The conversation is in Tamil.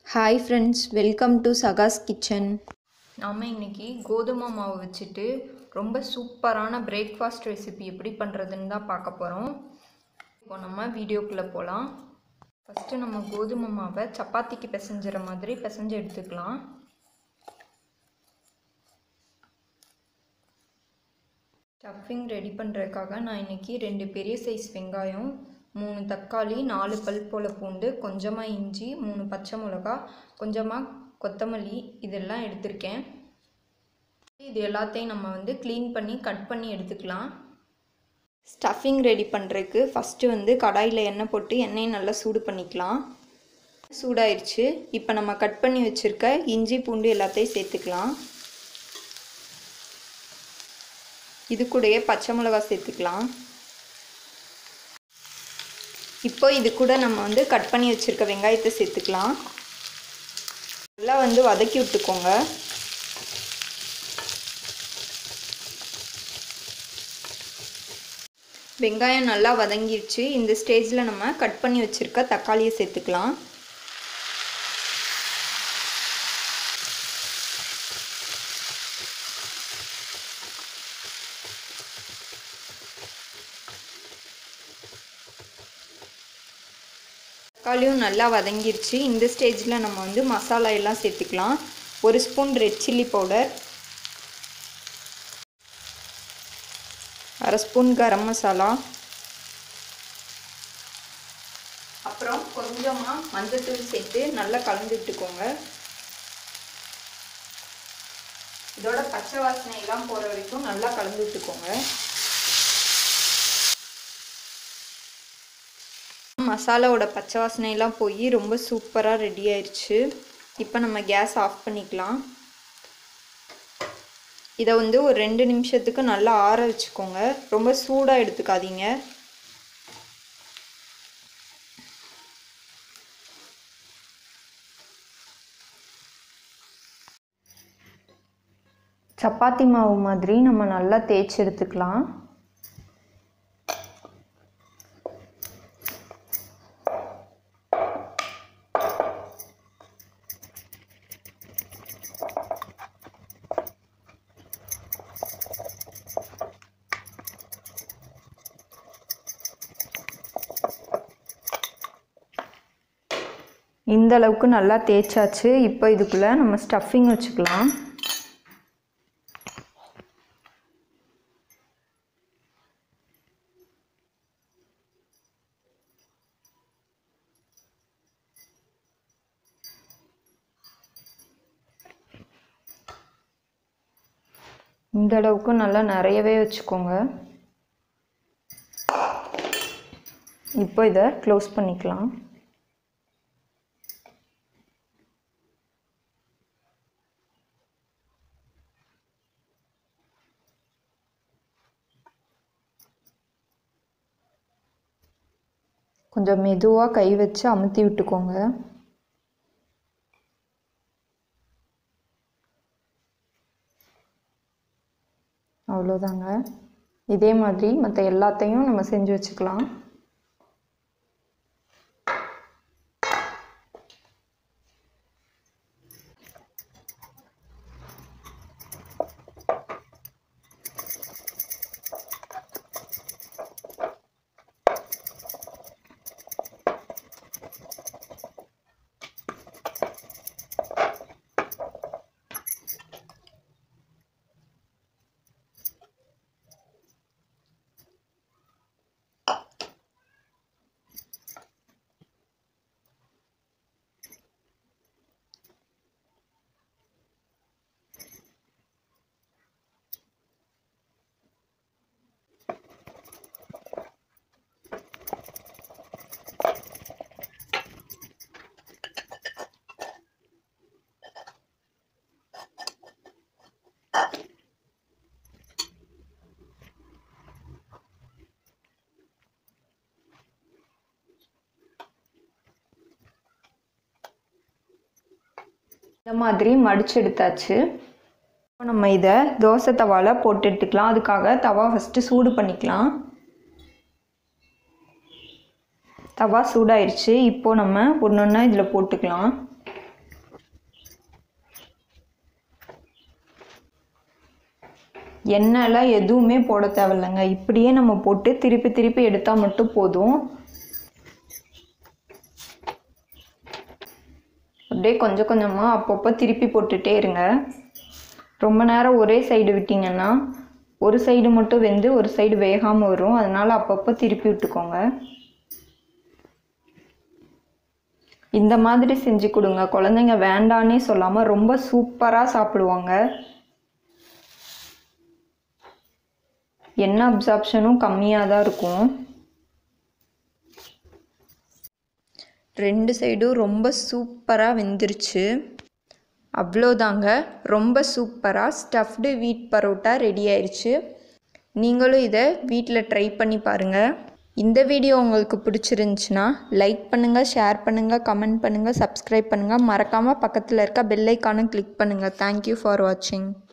hi friends welcome to Saga's kitchen நாம் இன்னைக்கு கோதுமை மாவு வச்சுட்டு ரொம்ப சூப்பரான பிரேக்ஃபாஸ்ட் ரெசிபி எப்படி பண்ணுறதுன்னு தான் பார்க்க போகிறோம் இப்போ நம்ம வீடியோக்குள்ளே போகலாம் ஃபஸ்ட்டு நம்ம கோதுமை மாவை சப்பாத்திக்கு பிசைஞ்சிற மாதிரி பிசைஞ்சு எடுத்துக்கலாம் ஸ்டஃபிங் ரெடி பண்ணுறதுக்காக நான் இன்றைக்கி ரெண்டு பெரிய சைஸ் வெங்காயம் மூணு தக்காளி நாலு பல் போல் பூண்டு கொஞ்சமாக இஞ்சி மூணு பச்சை மிளகா கொஞ்சமாக கொத்தமல்லி இதெல்லாம் எடுத்திருக்கேன் இது எல்லாத்தையும் நம்ம வந்து க்ளீன் பண்ணி கட் பண்ணி எடுத்துக்கலாம் ஸ்டஃபிங் ரெடி பண்ணுறதுக்கு ஃபஸ்ட்டு வந்து கடாயில் எண்ணெய் போட்டு எண்ணெயை நல்லா சூடு பண்ணிக்கலாம் சூடாயிருச்சு இப்போ நம்ம கட் பண்ணி வச்சுருக்க இஞ்சி பூண்டு எல்லாத்தையும் சேர்த்துக்கலாம் இது கூடயே பச்சை மிளகா சேர்த்துக்கலாம் இப்போ இது கூட நம்ம வந்து கட் பண்ணி வச்சுருக்க வெங்காயத்தை சேர்த்துக்கலாம் நல்லா வந்து வதக்கி விட்டுக்கோங்க வெங்காயம் நல்லா வதங்கிடுச்சு இந்த ஸ்டேஜில் நம்ம கட் பண்ணி வச்சுருக்க தக்காளியை சேர்த்துக்கலாம் தக்காளியும் நல்லா வதங்கிருச்சு இந்த ஸ்டேஜில் நம்ம வந்து மசாலா எல்லாம் சேர்த்துக்கலாம் ஒரு ஸ்பூன் ரெட் சில்லி பவுடர் அரை ஸ்பூன் கரம் மசாலா அப்புறம் கொஞ்சமாக மஞ்சத்தூள் சேர்த்து நல்லா கலந்து விட்டுக்கோங்க இதோட பச்சை வாசனை எல்லாம் போகிற வரைக்கும் நல்லா கலந்து விட்டுக்கோங்க மசாலாவோட பச்சை வாசனையெல்லாம் போய் ரொம்ப சூப்பராக ரெடி ஆயிடுச்சு இப்போ நம்ம கேஸ் ஆஃப் பண்ணிக்கலாம் இதை வந்து ஒரு ரெண்டு நிமிஷத்துக்கு நல்லா ஆற வச்சுக்கோங்க ரொம்ப சூடாக எடுத்துக்காதீங்க சப்பாத்தி மாவு மாதிரி நம்ம நல்லா தேய்ச்சி எடுத்துக்கலாம் இந்த அளவுக்கு நல்லா தேய்ச்சாச்சு இப்போ இதுக்குள்ளே நம்ம ஸ்டஃபிங் வச்சுக்கலாம் இந்த அளவுக்கு நல்லா நிறையவே வச்சுக்கோங்க இப்போ இதை க்ளோஸ் பண்ணிக்கலாம் கொஞ்சம் மெதுவாக கை வச்சு அமுத்தி விட்டுக்கோங்க அவ்வளோதாங்க இதே மாதிரி மற்ற எல்லாத்தையும் நம்ம செஞ்சு வச்சுக்கலாம் இந்த மாதிரி மடிச்சு எடுத்தாச்சு இப்போ நம்ம இதை தோசை தவாவில் போட்டு எடுத்துக்கலாம் அதுக்காக தவா ஃபஸ்ட்டு சூடு பண்ணிக்கலாம் தவா சூடாயிருச்சு இப்போது நம்ம ஒன்று ஒன்றா இதில் போட்டுக்கலாம் எண்ணெய்லாம் எதுவுமே போட தேவையில்லைங்க இப்படியே நம்ம போட்டு திருப்பி திருப்பி எடுத்தால் மட்டும் போதும் அப்படியே கொஞ்சம் கொஞ்சமாக அப்பப்போ திருப்பி போட்டுகிட்டே இருங்க ரொம்ப நேரம் ஒரே சைடு விட்டிங்கன்னா ஒரு சைடு மட்டும் வெந்து ஒரு சைடு வேகாமல் வரும் அதனால் அப்பப்போ திருப்பி விட்டுக்கோங்க இந்த மாதிரி செஞ்சு கொடுங்க குழந்தைங்க வேண்டான்னே சொல்லாமல் ரொம்ப சூப்பராக சாப்பிடுவாங்க எண்ணெய் அப்சார்ப்ஷனும் கம்மியாக தான் இருக்கும் ரெண்டு சைடும் ரொம்ப சூப்பராக வெந்துருச்சு அவ்வளோதாங்க ரொம்ப சூப்பராக ஸ்டஃப்டு வீட் பரோட்டா ரெடி ஆயிடுச்சு நீங்களும் இதை வீட்டில் ட்ரை பண்ணி பாருங்கள் இந்த வீடியோ உங்களுக்கு பிடிச்சிருந்துச்சுன்னா லைக் பண்ணுங்கள் ஷேர் பண்ணுங்கள் கமெண்ட் பண்ணுங்கள் சப்ஸ்கிரைப் பண்ணுங்கள் மறக்காமல் பக்கத்தில் இருக்க பெல் ஐக்கானை கிளிக் பண்ணுங்கள் தேங்க்யூ ஃபார் வாட்சிங்